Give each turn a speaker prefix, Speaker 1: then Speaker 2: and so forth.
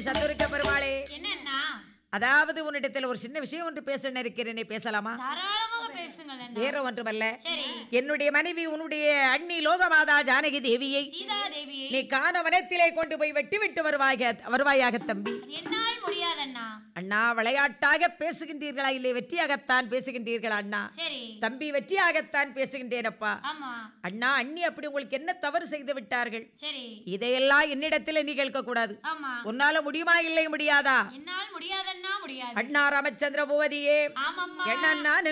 Speaker 1: சதுருக்க பெருமாளே
Speaker 2: என்னன்னா
Speaker 1: அதாவது உன்னிடத்தில் ஒரு சின்ன விஷயம் ஒன்று பேச இருக்கிறேனே பேசலாமா
Speaker 2: தாராளமாக பேசுங்கள் அண்ணா
Speaker 1: வேற ஒன்றுமல்ல
Speaker 2: சரி
Speaker 1: என்னுடைய மனைவி உன்னுடைய அண்ணி லோகமாதா ஜானகி தேவியை
Speaker 2: சீதா தேவியை
Speaker 1: நீ காண வனத்திலே கொண்டு போய் வெட்டி விட்டு வருவாயாக வருவாயாக தம்பி
Speaker 2: அது என்னால் முடியாதண்ணா
Speaker 1: அண்ணா விளையாட்டாக பேசுகின்றீர்களா இல்லை வெற்றியாகத்தான் பேசுகின்றீர்களா அண்ணா
Speaker 2: சரி
Speaker 1: தம்பி வெற்றியாகத்தான் பேசுகின்றேனப்பா
Speaker 2: ஆமா
Speaker 1: அண்ணா அண்ணி அப்படி உங்களுக்கு என்ன தவறு செய்து விட்டார்கள்
Speaker 2: சரி
Speaker 1: இதையெல்லாம் என்னிடத்தில் நீ கேட்க கூடாது
Speaker 2: ஆமா
Speaker 1: உன்னால முடியுமா இல்லை முடியாதா
Speaker 2: என்னால் முடியாதண்ணா முடியாது
Speaker 1: அண்ணா ராமச்சந்திர பூவதியே
Speaker 2: ஆமாம்மா
Speaker 1: என்னன்னா